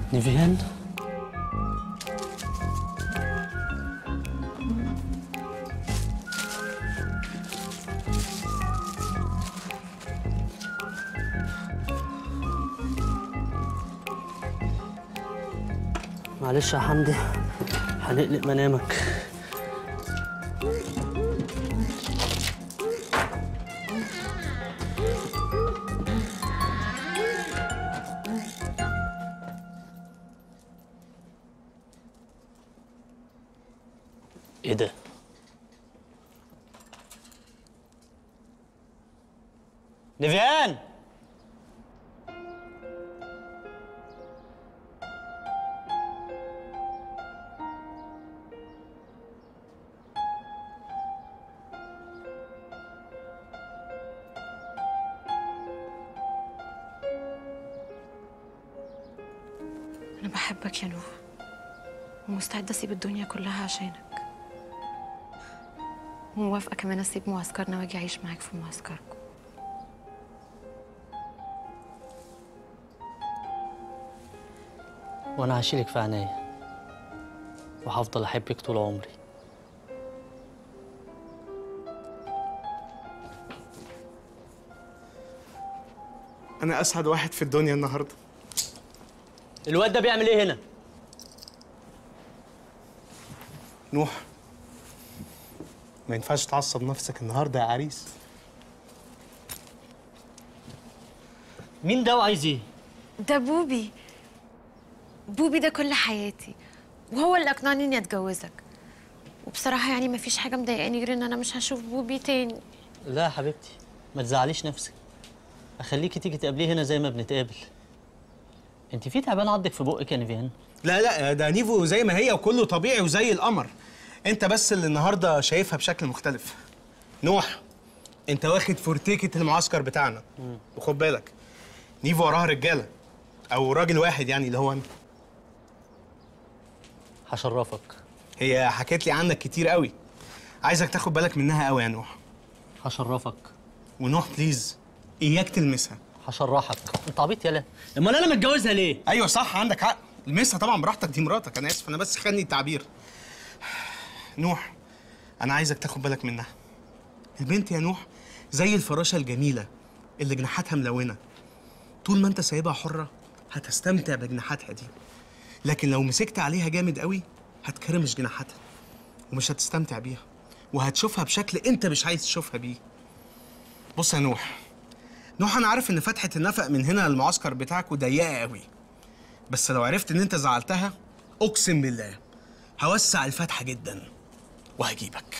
نيفيان معلش يا حمدي هنقلق منامك ايه ده؟ نيفيان أنا بحبك يا نوح ومستعدة أسيب الدنيا كلها عشانك وموافقة كمان أسيب معسكرنا وأجي أعيش معاك في معسكركم وانا هشيلك في عينيا وهفضل احبك طول عمري انا اسعد واحد في الدنيا النهارده الواد ده بيعمل ايه هنا نوح ما ينفعش تعصب نفسك النهارده يا عريس مين ده وعايز ايه ده بوبي بوبي ده كل حياتي وهو اللي أقنعني إني أتجوزك وبصراحة يعني مفيش حاجة مضايقاني غير إن أنا مش هشوف بوبي تاني لا يا حبيبتي ما تزعليش نفسك اخليكي تيجي تقابليه هنا زي ما بنتقابل انت في تعبان عضك في بقك يا نيفيان لا لا ده نيفو زي ما هي وكله طبيعي وزي القمر انت بس اللي النهارده شايفها بشكل مختلف نوح انت واخد فورتيكة المعسكر بتاعنا وخد بالك نيفو وراها رجاله او راجل واحد يعني اللي هو انت هشرفك هي حكت لي عنك كتير قوي عايزك تاخد بالك منها قوي يا نوح هشرفك ونوح بليز اياك تلمسها هشرحك انت عبيط يالا امال انا متجوزها ليه ايوه صح عندك حق المسها طبعا براحتك دي مراتك انا اسف انا بس خلني التعبير نوح انا عايزك تاخد بالك منها البنت يا نوح زي الفراشه الجميله اللي جناحاتها ملونه طول ما انت سايبها حره هتستمتع بجناحاتها دي لكن لو مسكت عليها جامد قوي هتكرمش جناحاتها ومش هتستمتع بيها وهتشوفها بشكل انت مش عايز تشوفها بيه بص يا نوح نوح انا عارف ان فتحه النفق من هنا للمعسكر بتاعك ضيقه قوي بس لو عرفت ان انت زعلتها اقسم بالله هوسع الفتحه جدا وهجيبك